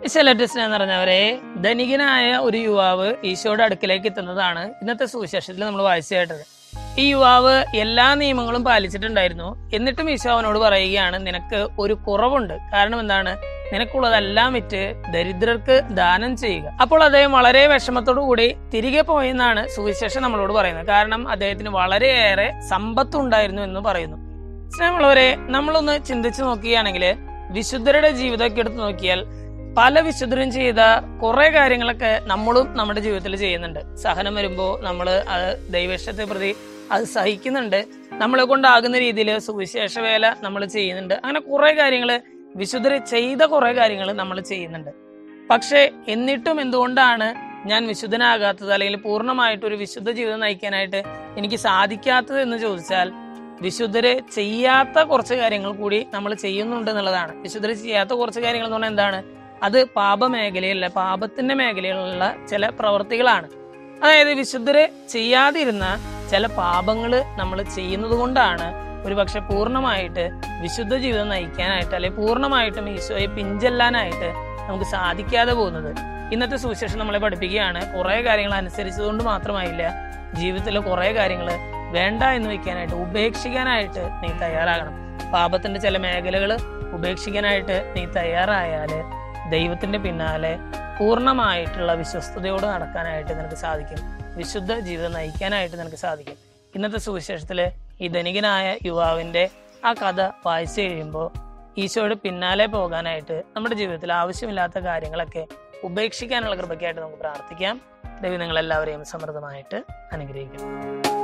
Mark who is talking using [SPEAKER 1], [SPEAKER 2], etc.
[SPEAKER 1] സെലറ്റിസ്റ്റ് എന്ന് പറഞ്ഞവരെ ധനികനായ ഒരു യുവാവ് ഈശോയുടെ അടുക്കിലേക്ക് എത്തുന്നതാണ് ഇന്നത്തെ സുവിശേഷത്തിൽ നമ്മൾ വായിച്ചു കേട്ടത് ഈ യുവാവ് എല്ലാ നിയമങ്ങളും പാലിച്ചിട്ടുണ്ടായിരുന്നു എന്നിട്ടും ഈശോ അവനോട് പറയുകയാണ് നിനക്ക് ഒരു കുറവുണ്ട് കാരണം എന്താണ് നിനക്കുള്ളതെല്ലാം വിറ്റ് ദരിദ്രർക്ക് ദാനം ചെയ്യുക അപ്പോൾ അദ്ദേഹം വളരെ വിഷമത്തോടു കൂടി തിരികെ പോയെന്നാണ് സുവിശേഷം നമ്മളോട് പറയുന്നത് കാരണം അദ്ദേഹത്തിന് വളരെയേറെ സമ്പത്തുണ്ടായിരുന്നു എന്ന് പറയുന്നു സ്നേഹമുള്ളവരെ നമ്മളൊന്ന് ചിന്തിച്ചു നോക്കുകയാണെങ്കിൽ വിശുദ്ധരുടെ ജീവിതമൊക്കെ എടുത്ത് നോക്കിയാൽ പല വിശുദ്ധരും ചെയ്ത കുറെ കാര്യങ്ങളൊക്കെ നമ്മളും നമ്മുടെ ജീവിതത്തിൽ ചെയ്യുന്നുണ്ട് സഹനം വരുമ്പോൾ നമ്മൾ അത് ദൈവേഷ്ടത്തെ പ്രതി അത് സഹിക്കുന്നുണ്ട് നമ്മളെ കൊണ്ടാകുന്ന രീതിയിൽ സുവിശേഷ വേല നമ്മൾ ചെയ്യുന്നുണ്ട് അങ്ങനെ കുറെ കാര്യങ്ങൾ വിശുദ്ധർ ചെയ്ത കുറെ കാര്യങ്ങൾ നമ്മൾ ചെയ്യുന്നുണ്ട് പക്ഷേ എന്നിട്ടും എന്തുകൊണ്ടാണ് ഞാൻ വിശുദ്ധനാകാത്തത് അല്ലെങ്കിൽ പൂർണ്ണമായിട്ട് ഒരു വിശുദ്ധ ജീവിതം നയിക്കാനായിട്ട് എനിക്ക് സാധിക്കാത്തത് എന്ന് ചോദിച്ചാൽ വിശുദ്ധര് ചെയ്യാത്ത കുറച്ച് കാര്യങ്ങൾ കൂടി നമ്മൾ ചെയ്യുന്നുണ്ട് എന്നുള്ളതാണ് വിശുദ്ധര് ചെയ്യാത്ത കുറച്ച് കാര്യങ്ങൾ എന്ന് പറഞ്ഞാൽ എന്താണ് അത് പാപമേഖലയല്ല പാപത്തിന്റെ മേഖലയിലുള്ള ചില പ്രവർത്തികളാണ് അതായത് വിശുദ്ധര് ചെയ്യാതിരുന്ന ചില പാപങ്ങൾ നമ്മൾ ചെയ്യുന്നത് കൊണ്ടാണ് ഒരുപക്ഷെ പൂർണ്ണമായിട്ട് വിശുദ്ധ ജീവിതം നയിക്കാനായിട്ട് അല്ലെങ്കിൽ പൂർണ്ണമായിട്ടും ഈശോയെ പിഞ്ചെല്ലാനായിട്ട് നമുക്ക് സാധിക്കാതെ പോകുന്നത് ഇന്നത്തെ സുവിശേഷം നമ്മളെ പഠിപ്പിക്കുകയാണ് കുറെ കാര്യങ്ങൾ അനുസരിച്ചതുകൊണ്ട് മാത്രമായില്ല ജീവിതത്തിലെ കുറെ കാര്യങ്ങൾ വേണ്ട എന്ന് വെക്കാനായിട്ട് ഉപേക്ഷിക്കാനായിട്ട് നീ തയ്യാറാകണം പാപത്തിന്റെ ചില മേഖലകൾ ഉപേക്ഷിക്കാനായിട്ട് നീ തയ്യാറായാല് ദൈവത്തിന്റെ പിന്നാലെ പൂർണ്ണമായിട്ടുള്ള വിശ്വസ്തയോട് നടക്കാനായിട്ട് നിനക്ക് സാധിക്കും വിശുദ്ധ ജീവിതം നയിക്കാനായിട്ട് നിനക്ക് സാധിക്കും ഇന്നത്തെ സുവിശേഷത്തില് ഈ ധനികനായ യുവാവിന്റെ ആ കഥ വായിച്ചു കഴിയുമ്പോൾ ഈശോയുടെ പിന്നാലെ പോകാനായിട്ട് നമ്മുടെ ജീവിതത്തിൽ ആവശ്യമില്ലാത്ത കാര്യങ്ങളൊക്കെ ഉപേക്ഷിക്കാനുള്ള കൃപയ്ക്കായിട്ട് നമുക്ക് പ്രാർത്ഥിക്കാം ദൈവം നിങ്ങളെല്ലാവരെയും സമൃദ്ധമായിട്ട് അനുഗ്രഹിക്കും